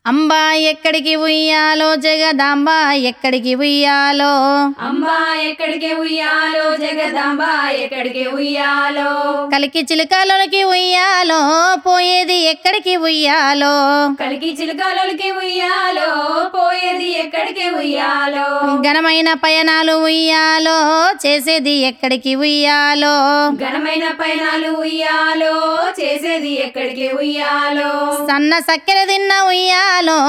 అంబా ఎక్కడికి ఉయ్యాలో జగదాంబ ఎక్కడికి ఉయ్యాలో అంబా ఎక్కడికి ఉయ్యాలో జగదాంబ ఎక్కడికి ఉయ్యాలో కలికి చిలుకలకి ఉయ్యాలో పోయేది ఎక్కడికి ఉయ్యాలో కలికి చిలుకలకి ఉయ్యాలో పోయేది ఎక్కడికి ఉయ్యాలో ఘనమైన పయనాలు ఉయ్యాలో చేసేది ఎక్కడికి ఉయ్యాలో ఘనమైన పయనాలు ఉయ్యాలో చేసేది ఎక్కడికి ఉయ్యాలో సన్న సక్కెర తిన్న ఉయ్యాలో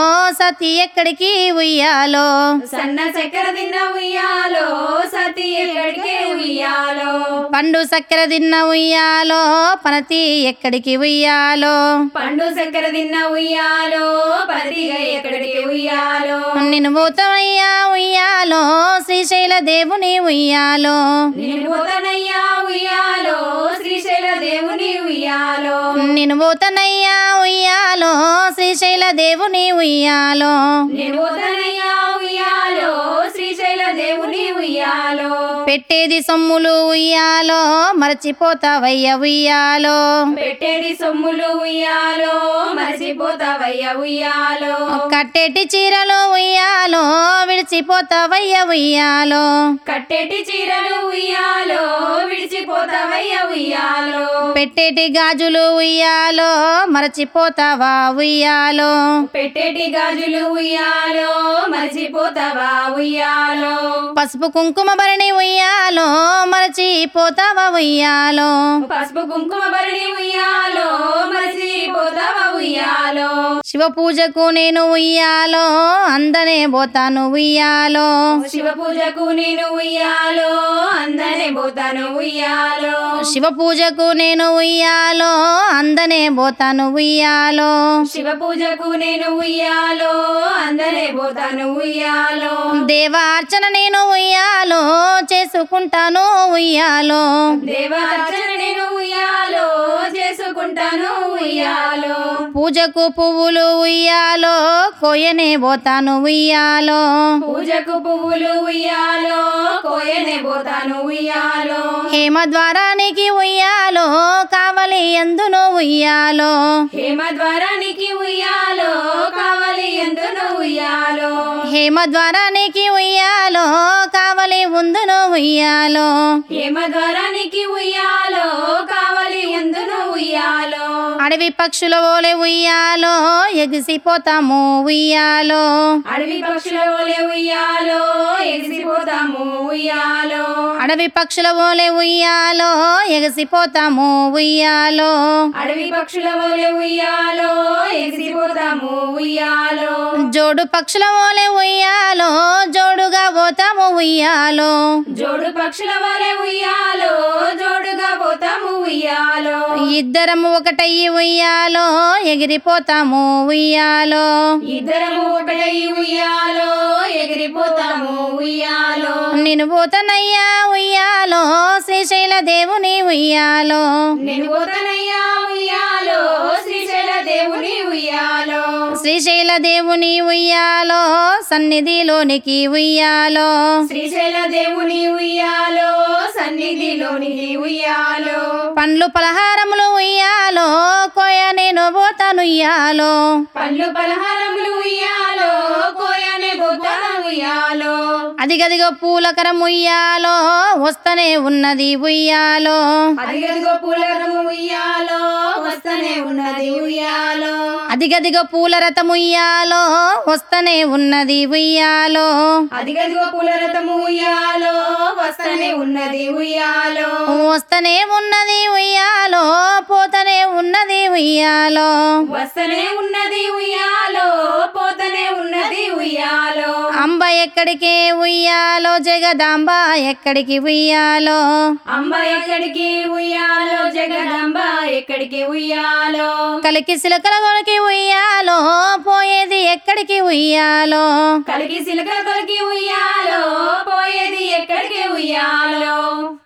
సతి ఎక్కడికి ఉయ్యాలో సన్న చక్కెర తిన్న ఉయ్యాలో సతి ఎక్కడికి ఉయ్యాలో పండు సక్కెర తిన్న ఉయ్యాలో పనతి ఎక్కడికి ఉయ్యాలో పండు చక్కెర తిన్న ఉయ్యాలో పతిగా ఎక్కడికి ఉయ్యాలో నిన్ను పోతామయ్యా ఉయ్యాలో శ్రీశైల దేవుని ఉయ్యాలో నేను పోతానయ్యా ఉయ్యాలో శ్రీశైల దేవుని ఉయ్యాలో నిన్ను పోతానయ్యా ఉయ్యాలో శ్రీశైల దేవుని ఉయ్యాలో నేను పోతానయ్యా ఉయ్యాలో శ్రీశైల దేవుని ఉయ్యాలో పెట్టేది సొమ్ములు ఉయ్యాలో మరచిపోతావయ్య ఉయ్యాలో పెట్టేది సొమ్ములు ఉయ్యాలో మర్చిపోతావయ్యా ఉయ్యాలో కట్టేటి చీరలు ఉయ్యాలో విడిచిపోతావయ్య ఉయ్యాలో కట్టేటి చీరలు ఉయ్యాలో విడిచిపోతావయ్యా ఉయ్యాలో పెట్టేటి గాజులు ఉయ్యాలో మరచిపోతావా ఉయ్యాలో పెట్టేటి గాజులు ఉయ్యాలో మర్చిపోతావా ఉయ్యాలో పసుపు కుంకుమ భరణి ఉయ్యాలో మరచిపోతావా ఉయ్యాలో పసుపు కుంకుమ భరణి ఉయ్యాలో మర్చిపోతావా ఉయ్యాలో శివ పూజకు నేను ఉయ్యాలో అందనే పోతాను ఉయ్యాలో శివ పూజకు నేను ఉయ్యాలో అందనే పోతాను ఉయ్యాలో శివ పూజకు నేను ఉయ్యాలో అందనే పోతాను ఉయ్యాలో శివ పూజకు నేను ఉయ్యాలో అందనే పోతాను ఉయ్యాలో దేవార్చన నేను ఉయ్యాలో చేసుకుంటాను ఉయ్యాలో దేవార్చన నేను ఉయ్యాలో చేసుకుంటాను ఉయ్యాలో పూజకు పువ్వులు ఉయ్యాలో కోయనే పోతాను ఉయ్యాలో పూజకు పువ్వులు ఉయ్యాలో కోయనే పోతాను ఉయ్యాలో హేమ ద్వారానికి ఉయ్యాలో కావలి ఎందును ఉయ్యాలో హేమ ద్వారానికి ఉయ్యాలో కావాలి ఎందును ఉయ్యాలో హేమ ద్వారానికి ఉయ్యాలో కావలి ఉందును ఉయ్యాలో హేమ ద్వారానికి ఉయ్యాలో కావాలి ఎందును ఉయ్యాలో అడవి పక్షుల ఓలే ఉయ్యాలో ఎగిసిపోతాము ఉయ్యాలో అడవి పక్షుల వలె ఉయ్యాలో ఎగిసిపోతాము ఉయ్యాలో అడవి పక్షుల ఓలే ఉయ్యాలో ఎగిసిపోతాము ఉయ్యాలో అడవి పక్షుల వలె ఉయ్యాలో ఎగిసిపోతాము ఉయ్యాలో జోడు పక్షుల ఓలే ఉయ్యాలో జోడుగా పోతాము ఉయ్యాలో జోడు పక్షుల వలె ఉయ్యాలో జోడుగా పోతాము ఉయ్యాలో ఇద్దరము ఒకటయ్యి ఉయ్యాలో ఎగిరిపోతాము ఉయ్యాలో ఇద్దరము ఒకటై ఉయ్యాలో ఎగిరిపోతాము ఉయ్యాలో నేను పోతానయ్యా ఉయ్యాలో శ్రీశైల దేవుని ఉయ్యాలో నేను పోతానయ్యా ఉయ్యాలో శ్రీశైల దేవుని ఉయ్యాలో శ్రీశైల దేవుని ఉయ్యాలో సన్నిధిలోనికి ఉయ్యాలో శ్రీశైల దేవుని ఉయ్యాలో సన్నిధిలోనికి ఉయ్యాలో పండ్లు పలహారములు ఉయ్యాలో కోయ నేను పోతాను ఉయ్యాలో పళ్ళు పలహారములు ఉయ్యాలో కోయనే పోతాను ఉయ్యాలో అదిగదిగో పూలకరం ఉయ్యాలో వస్తనే ఉన్నది ఉయ్యాలో అదిగదిగో పూలరము ఉయ్యాలో వస్తనే ఉన్నది ఉయ్యాలో అదిగదిగో పూల రథం ఉయ్యాలో వస్తనే ఉన్నది ఉయ్యాలో అదిగదిగో పూలరథము ఉయ్యాలో వస్తనే ఉన్నది ఉయ్యాలో వస్తనే ఉన్నది ఉయ్యాలో పోతనే ఉన్నది ఉయ్యాలో వస్తనే ఉన్నది ఉయ్యాలో పోతనే ఉన్నది ఉయ్యాలో అంబ ఎక్కడికి ఉయ్యాలో జగదాంబ ఎక్కడికి ఉయ్యాలో అంబ ఎక్కడికి ఉయ్యాలో జగదంబ ఎక్కడికి ఉయ్యాలో కలికి సిలకల కొలకి ఉయ్యాలో పోయేది ఎక్కడికి ఉయ్యాలో కలిగి సిలక కొలికి ఉయ్యాలో పోయేది ఎక్కడికి ఉయ్యాలో